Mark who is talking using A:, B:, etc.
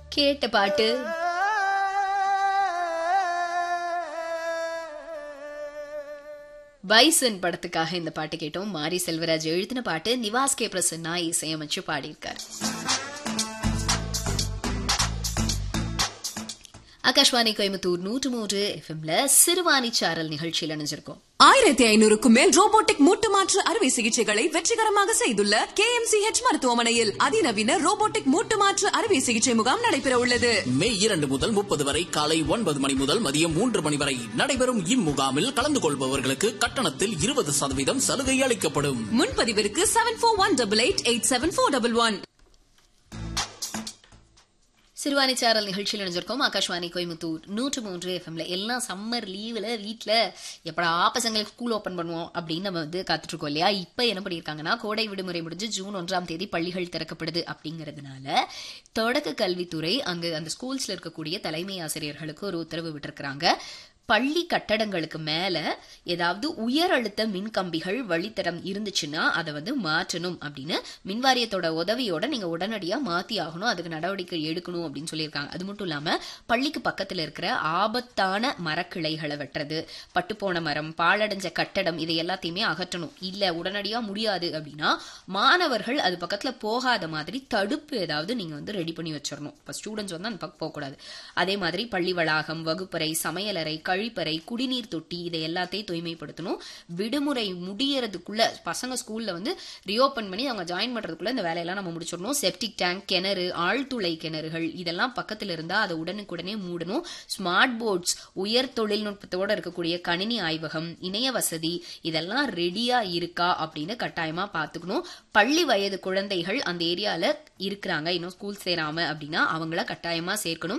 A: கேட்ட பாட்டு பைசன் படத்துக்காக இந்த பாட்டு கேட்டோம் மாரி செல்வராஜ் எழுதின பாட்டு நிவாஸ் கே பிரசன்னா இசையமைச்சு பாடியிருக்கார் ஆகாஷ்வாணி கோயம்புத்தூர் நூற்று மூன்று எஃப்எம்ல சிறுவாணி சாரல் நிகழ்ச்சியில் இணைஞ்சிருக்கோம்
B: ஆயிரத்தி ஐநூறுக்கும் மேல் ரோபோட்டிக் மூட்டு மாற்று அறுவை சிகிச்சைகளை வெற்றிகரமாக செய்துள்ள கே எம் சி ஹெச் மருத்துவமனையில் அதிநவீன ரோபோட்டிக் மூட்டு மாற்று அறுவை சிகிச்சை முகாம் நடைபெற உள்ளது
C: மே இரண்டு முதல் முப்பது வரை காலை ஒன்பது மணி முதல் மதியம் மூன்று மணி வரை நடைபெறும் இம்முகாமில் கலந்து கொள்பவர்களுக்கு கட்டணத்தில் இருபது சதவீதம் சலுகை அளிக்கப்படும்
B: முன்பதிவிற்கு seven four one double eight eight seven four double one
A: Siruvani சாரல் நிகழ்ச்சியில் இணைஞ்சிருக்கோம் ஆகாஷ்வாணி கோயம்புத்தூர் நூற்று மூன்று எஃப்எம்ல எல்லாம் சம்மர் லீவ்ல வீட்ல எப்படா பசங்களுக்கு ஸ்கூல் ஓபன் பண்ணுவோம் அப்படின்னு நம்ம வந்து காத்துட்டு இருக்கோம் இல்லையா இப்ப என்ன பண்ணிருக்காங்கன்னா கோடை விடுமுறை முடிஞ்சு ஜூன் ஒன்றாம் தேதி பள்ளிகள் திறக்கப்படுது அப்படிங்கறதுனால தொடக்க கல்வித்துறை அங்கு அந்த ஸ்கூல்ஸ்ல இருக்கக்கூடிய தலைமை ஆசிரியர்களுக்கு ஒரு உத்தரவு விட்டிருக்கிறாங்க பள்ளி கட்டடங்களுக்கு மேல ஏதாவது உயர் அழுத்த மின் கம்பிகள் வழித்தடம் இருந்துச்சுன்னா அதை வந்து மாற்றணும் அப்படின்னு மின்வாரியத்தோட உதவியோட நீங்க உடனடியா மாத்தி ஆகணும் அதுக்கு நடவடிக்கை எடுக்கணும் அப்படின்னு சொல்லியிருக்காங்க அது மட்டும் இல்லாம பள்ளிக்கு பக்கத்துல இருக்கிற ஆபத்தான மரக்கிளைகளை வெட்டுறது பட்டுப்போன மரம் பாழடைஞ்ச கட்டடம் இதை எல்லாத்தையுமே அகற்றணும் இல்ல உடனடியா முடியாது அப்படின்னா மாணவர்கள் அது பக்கத்துல போகாத மாதிரி தடுப்பு ஏதாவது நீங்க வந்து ரெடி பண்ணி வச்சிடணும் இப்ப ஸ்டூடெண்ட்ஸ் வந்து அந்த பக்கம் போகக்கூடாது அதே மாதிரி பள்ளி வளாகம் வகுப்பறை சமையலறை கழிப்பறை குடிநீர் தொட்டி இதை எல்லாத்தையும் தூய்மைப்படுத்தணும் விடுமுறை முடியறதுக்குள்ள பசங்க ஸ்கூல்ல வந்து ரியோபன் பண்ணி அவங்க ஜாயின் பண்றதுக்குள்ள இந்த வேலையெல்லாம் நம்ம முடிச்சிடணும் செப்டிக் டேங்க் கிணறு ஆழ்துளை கிணறுகள் இதெல்லாம் பக்கத்துல இருந்தா அதை உடனுக்குடனே மூடணும் ஸ்மார்ட் போர்ட்ஸ் உயர் தொழில்நுட்பத்தோட இருக்கக்கூடிய கணினி ஆய்வகம் இணைய வசதி இதெல்லாம் ரெடியா இருக்கா அப்படின்னு கட்டாயமா பாத்துக்கணும் பள்ளி வயது குழந்தைகள் அந்த ஏரியால இருக்கிறாங்க இன்னும் ஸ்கூல் சேராம அப்படின்னா அவங்கள கட்டாயமா சேர்க்கணும்